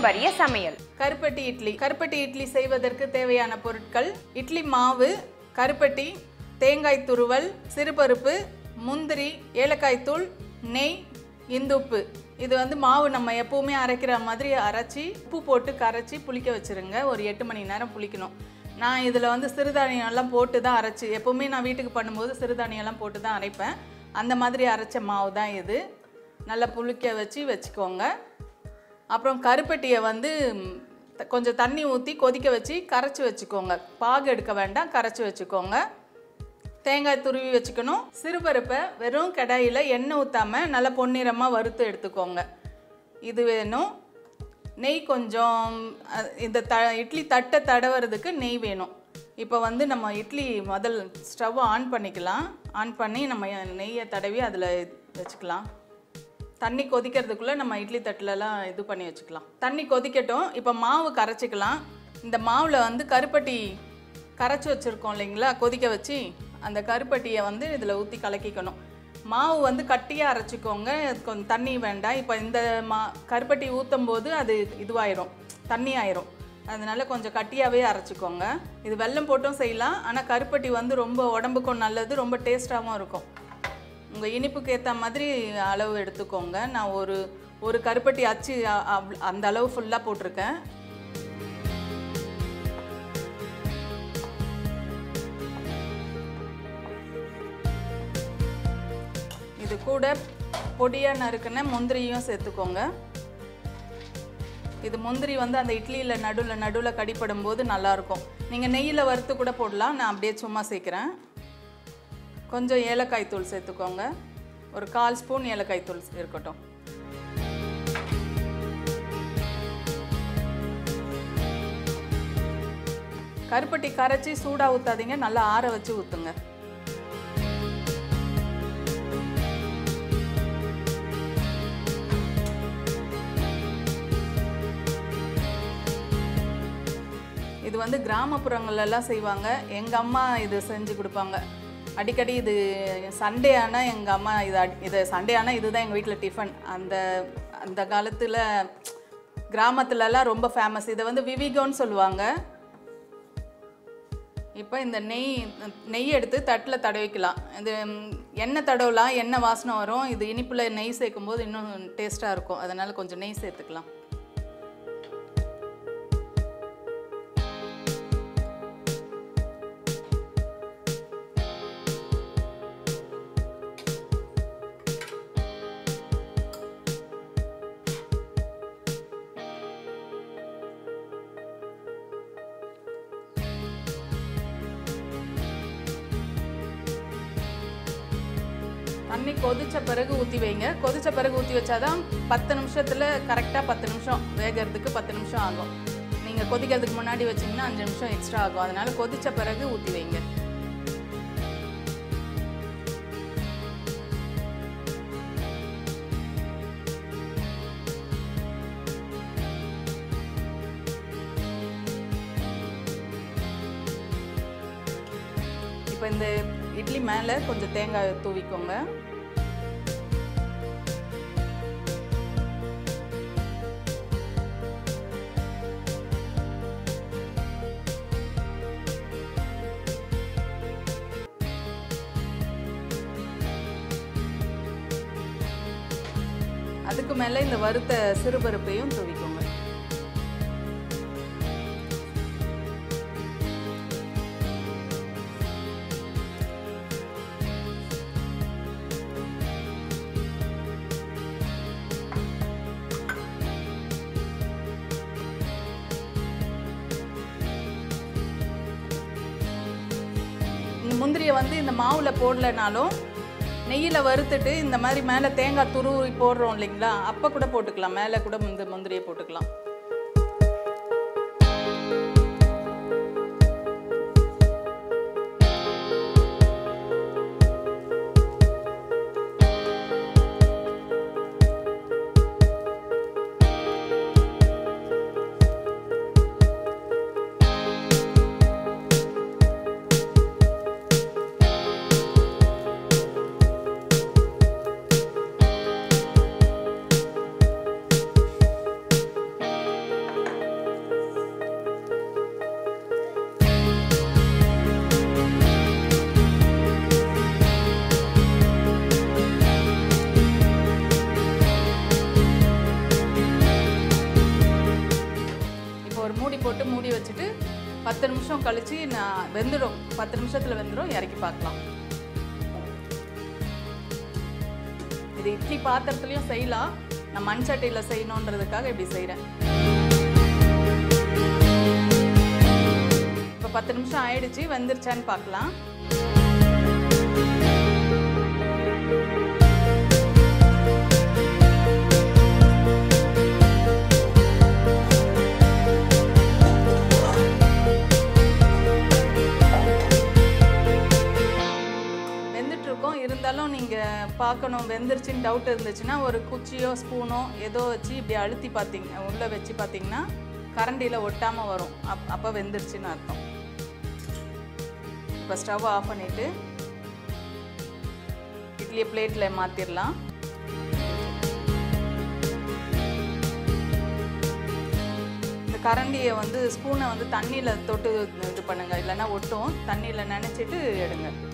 பாரம்பரிய சமையல் கருப்பட்டி இட்லி கருப்பட்டி இட்லி செய்வதற்கு தேவையான பொருட்கள் இட்லி மாவு கருப்பட்டி தேங்காய் துருவல் சிறுபருப்பு முந்திரி ஏலக்காய் தூள் நெய் இந்துப்பு இது வந்து மாவு நம்ம எப்பவுமே அரைக்கிற மாதிரி அரைச்சி உப்பு போட்டு கரைச்சி புளிக்க வச்சிருங்க ஒரு எட்டு மணி நேரம் புளிக்கணும் நான் இதில் வந்து சிறுதானியம் எல்லாம் போட்டு தான் அரைச்சி எப்பவுமே நான் வீட்டுக்கு பண்ணும்போது சிறுதானியம் எல்லாம் போட்டு தான் அரைப்பேன் அந்த மாதிரி அரைச்ச மாவு தான் இது நல்லா புளிக்க வச்சு வச்சுக்கோங்க அப்புறம் கருப்பட்டியை வந்து ம், த- கொஞ்சம் தண்ணி ஊற்றி கொதிக்க வச்சு கரைச்சி வச்சுக்கோங்க பாகு எடுக்க வேண்டாம் கரைச்சி வச்சுக்கோங்க தேங்காய் துருவி வச்சுக்கணும் சிறுபருப்பை வெறும் கடாயில் எண்ணெய் ஊற்றாமல் நல்லா பொன்னிறமாக வறுத்து எடுத்துக்கோங்க இது வேணும் நெய் கொஞ்சம் அ, இந்த த இட்லி தட்டை தடவுறதுக்கு நெய் வேணும் இப்போ வந்து நம்ம இட்லி முதல் ஸ்டவ் ஆன் பண்ணிக்கலாம் ஆன் பண்ணி நம்ம நெய்யை தடவி அதில் வச்சுக்கலாம் தண்ணி கொதிக்கிறதுக்குள்ளே நம்ம இட்லி தட்டுலலாம் இது பண்ணி வச்சுக்கலாம் தண்ணி கொதிக்கட்டும் இப்போ மாவு கரைச்சிக்கலாம் இந்த மாவில் வந்து கருப்பட்டி கரைச்சி வச்சுருக்கோம் இல்லைங்களா கொதிக்க வச்சு அந்த கருப்பட்டியை வந்து இதில் ஊற்றி கலக்கிக்கணும் மாவு வந்து கட்டியாக அரைச்சிக்கோங்க கொஞ்சம் தண்ணி வேண்டாம் இப்போ இந்த மா கருப்பட்டி ஊற்றும் போது அது இதுவாயிரும் தண்ணி ஆயிரும் அதனால கொஞ்சம் கட்டியாகவே அரைச்சிக்கோங்க இது வெல்லம் போட்டும் செய்யலாம் ஆனால் கருப்பட்டி வந்து ரொம்ப உடம்புக்கும் நல்லது ரொம்ப டேஸ்ட்டாகவும் இருக்கும் உங்கள் இனிப்புக்கு ஏற்ற மாதிரி அளவு எடுத்துக்கோங்க நான் ஒரு ஒரு கருப்பட்டி அச்சு அ- அவ்- அந்த அளவு ஃபுல்லாக போட்டிருக்கேன் இது கூட பொடியாக நறுக்குன முந்திரியும் சேர்த்துக்கோங்க இது முந்திரி வந்து அந்த இட்லியில் நடுவில் நடுவில் கடிப்படும் போது நல்லாயிருக்கும் நீங்கள் நெய்யில் வறுத்து கூட போடலாம் நான் அப்படியே சும்மா சேர்க்குறேன் கொஞ்சம் ஏலக்காய் தூள் சேர்த்துக்கோங்க ஒரு கால் ஸ்பூன் ஏலக்காய் தூள் இருக்கட்டும் கருப்பட்டி கரைச்சி சூடாக ஊற்றாதீங்க நல்லா ஆற வச்சு ஊற்றுங்க இது வந்து கிராமப்புறங்கள்ல எல்லாம் செய்வாங்க எங்கள் அம்மா இது செஞ்சு கொடுப்பாங்க அடிக்கடி இது சண்டே ஆனால் எங்கள் அம்மா இது அடி- இது சண்டே ஆனால் இதுதான் எங்கள் வீட்டில் டிஃபன் அந்த அந்த காலத்தில் கிராமத்துலலாம் ரொம்ப ஃபேமஸ் இதை வந்து விவிகோன்னு சொல்லுவாங்க இப்போ இந்த நெய் நெய் எடுத்து தட்டில் தடவிக்கலாம் இது ம், எண்ணெய் தடவலாம் எண்ணெய் வாசனை வரும் இது இனிப்பில் நெய் சேர்க்கும் போது இன்னும் டேஸ்ட்டாக இருக்கும் அதனால் கொஞ்சம் நெய் சேர்த்துக்கலாம் தண்ணி கொதிச்ச பிறகு ஊற்றி வைங்க கொதிச்ச பிறகு ஊற்றி வச்சாதான் பத்து நிமிஷத்தில் கரெக்டாக பத்து நிமிஷம் வேகிறதுக்கு பத்து நிமிஷம் ஆகும் நீங்கள் கொதிக்கிறதுக்கு முன்னாடி வச்சிங்கன்னா அஞ்சு நிமிஷம் எக்ஸ்ட்ரா ஆகும் அதனால கொதிச்ச பிறகு ஊற்றி வைங்க இப்போ இந்த இட்லி மேலே கொஞ்சம் தேங்காய் தூவிக்கோங்க அதுக்கு மேலே இந்த வறுத்த சிறுபருப்பையும் தூவிக்கோங்க இந்த முந்திரியை வந்து இந்த மாவில் போடலைனாலும் நெய்யில் வறுத்துட்டு இந்த மாதிரி மேலே தேங்காய் துருவி போடுறோம் இல்லைங்களா அப்போ கூட போட்டுக்கலாம் மேலே கூட இந்த முந்திரியை போட்டுக்கலாம் பத்து நிமிஷம் கழிச்சு நான் வெந்துடும் பத்து நிமிஷத்தில் வெந்துடும் இறக்கி பார்க்கலாம் இது இட்லி பாத்திரத்துலையும் செய்யலாம் நான் மண் சட்டியில் செய்யணுன்றதுக்காக இப்படி செய்கிறேன் இப்போ பத்து நிமிஷம் ஆயிடுச்சு வெந்துருச்சான்னு பார்க்கலாம் வெந்துட்டு இருக்கோம் இருந்தாலும் நீங்கள் பார்க்கணும் வெந்துருச்சுன்னு டவுட் இருந்துச்சுன்னா ஒரு குச்சியோ ஸ்பூனோ ஏதோ வச்சு இப்படி அழுத்தி பார்த்தீங்க உள்ளே வச்சு பார்த்தீங்கன்னா கரண்டியில் ஒட்டாமல் வரும் அப் அப்போ வெந்துருச்சுன்னு அர்த்தம் இப்போ ஸ்டவ் ஆஃப் பண்ணிவிட்டு இட்லியை பிளேட்டில் மாற்றிடலாம் இந்த கரண்டியை வந்து ஸ்பூனை வந்து தண்ணியில் தொட்டு இது பண்ணுங்கள் இல்லைன்னா ஒட்டும் தண்ணியில் நினச்சிட்டு எடுங்க